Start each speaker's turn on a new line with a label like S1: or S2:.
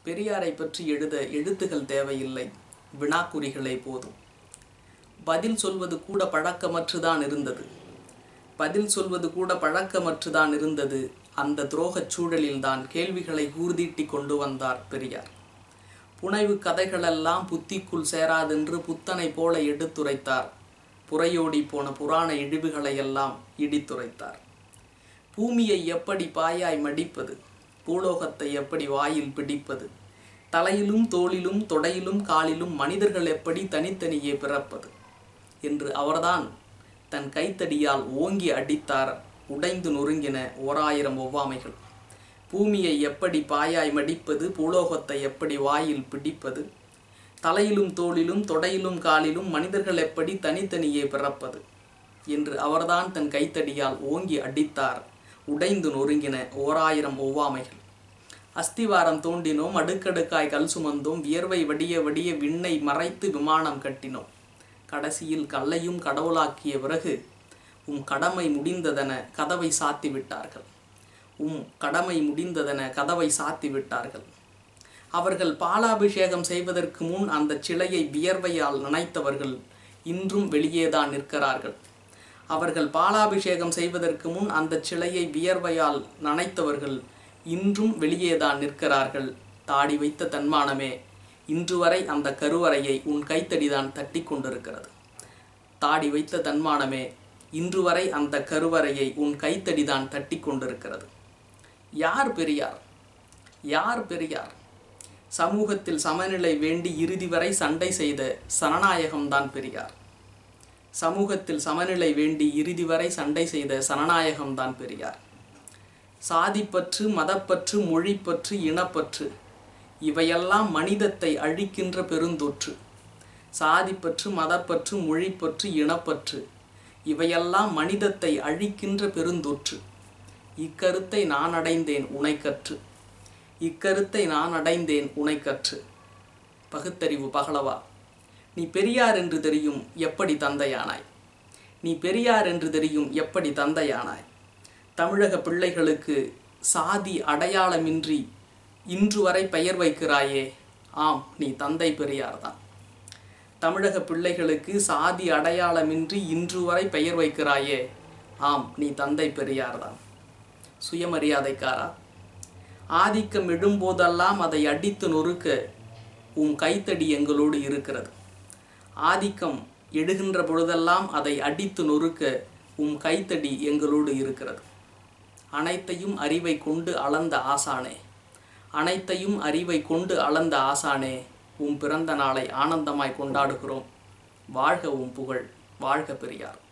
S1: பெரியாரை பற்றி எழுத எழுத்துகள் தேவையில்லை வினாக்குறிகளே போதும் பதில் சொல்வது கூட பழக்கமற்றுதான் இருந்தது பதில் சொல்வது கூட பழக்கமற்றுதான் இருந்தது அந்த துரோகச் சூழலில்தான் கேள்விகளை ஊர்தீட்டி கொண்டு வந்தார் பெரியார் புனைவு கதைகளெல்லாம் புத்திக்குள் சேராதென்று புத்தனை போல எடுத்துரைத்தார் புறையோடி போன புராண இழிவுகளையெல்லாம் இடித்துரைத்தார் பூமியை எப்படி பாயாய் மடிப்பது பூலோகத்தை எப்படி வாயில் பிடிப்பது தலையிலும் தோளிலும் தொடையிலும் காலிலும் மனிதர்கள் எப்படி தனித்தனியே பிறப்பது என்று அவர்தான் தன் கைத்தடியால் ஓங்கி அடித்தார் உடைந்து நொறுங்கின ஓராயிரம் ஒவ்வாமைகள் பூமியை எப்படி பாயாய் மடிப்பது பூலோகத்தை எப்படி வாயில் பிடிப்பது தலையிலும் தோளிலும் தொடையிலும் காலிலும் மனிதர்கள் எப்படி தனித்தனியே பிறப்பது என்று அவர்தான் தன் கைத்தடியால் ஓங்கி அடித்தார் உடைந்து நொறுங்கின ஓராயிரம் ஒவ்வாமைகள் அஸ்திவாரம் தோண்டினோம் அடுக்கடுக்காய் கல் சுமந்தோம் வியர்வை வடிய வடிய விண்ணை மறைத்து விமானம் கட்டினோம் கடைசியில் கல்லையும் கடவுளாக்கிய பிறகு உம் கடமை முடிந்ததென கதவை சாத்தி விட்டார்கள் உம் கடமை முடிந்ததென கதவை சாத்தி விட்டார்கள் அவர்கள் பாலாபிஷேகம் செய்வதற்கு முன் அந்த சிலையை வியர்வையால் நனைத்தவர்கள் இன்றும் வெளியேதான் நிற்கிறார்கள் அவர்கள் பாலாபிஷேகம் செய்வதற்கு முன் அந்த சிலையை வியர்வையால் நனைத்தவர்கள் இன்றும் வெளியேதான் நிற்கிறார்கள் தாடி வைத்த தன்மானமே இன்று வரை அந்த கருவறையை உன் கைத்தடிதான் தட்டி கொண்டிருக்கிறது தாடி வைத்த தன்மானமே இன்று வரை அந்த கருவறையை உன் கைத்தடிதான் தட்டி கொண்டிருக்கிறது யார் பெரியார் யார் பெரியார் சமூகத்தில் சமநிலை வேண்டி இறுதி வரை சண்டை செய்த சனநாயகம்தான் பெரியார் சமூகத்தில் சமநிலை வேண்டி இறுதி வரை சண்டை செய்த சனநாயகம்தான் பெரியார் சாதிப்பற்று மதப்பற்று மொழிப்பற்று இனப்பற்று இவையெல்லாம் மனிதத்தை அழிக்கின்ற பெருந்தொற்று சாதிப்பற்று மதப்பற்று மொழிப்பற்று இனப்பற்று இவையெல்லாம் மனிதத்தை அழிக்கின்ற பெருந்தொற்று இக்கருத்தை நான் அடைந்தேன் உனை கற்று இக்கருத்தை நான் அடைந்தேன் உனை கற்று பகுத்தறிவு பகலவா நீ பெரியார் என்று தெரியும் எப்படி தந்தையானாய் நீ பெரியார் என்று தெரியும் எப்படி தந்தையானாய் தமிழக பிள்ளைகளுக்கு சாதி அடையாளமின்றி இன்று வரை பெயர் வைக்கிறாயே ஆம் நீ தந்தை பெரியார்தான் தமிழக பிள்ளைகளுக்கு சாதி அடையாளமின்றி இன்று வரை பெயர் வைக்கிறாயே ஆம் நீ தந்தை பெரியார்தான் சுயமரியாதைக்காரா ஆதிக்கம் எழும்போதெல்லாம் அதை அடித்து நொறுக்க உன் கைத்தடி எங்களோடு இருக்கிறது ஆதிக்கம் எழுகின்ற பொழுதெல்லாம் அதை அடித்து நொறுக்க உன் கைத்தடி எங்களோடு இருக்கிறது அனைத்தையும் அறிவை கொண்டு அளந்த ஆசானே அனைத்தையும் அறிவை கொண்டு அளந்த ஆசானே உன் பிறந்த நாளை ஆனந்தமாய் கொண்டாடுகிறோம் வாழ்க உன் புகழ் வாழ்க பெரியார்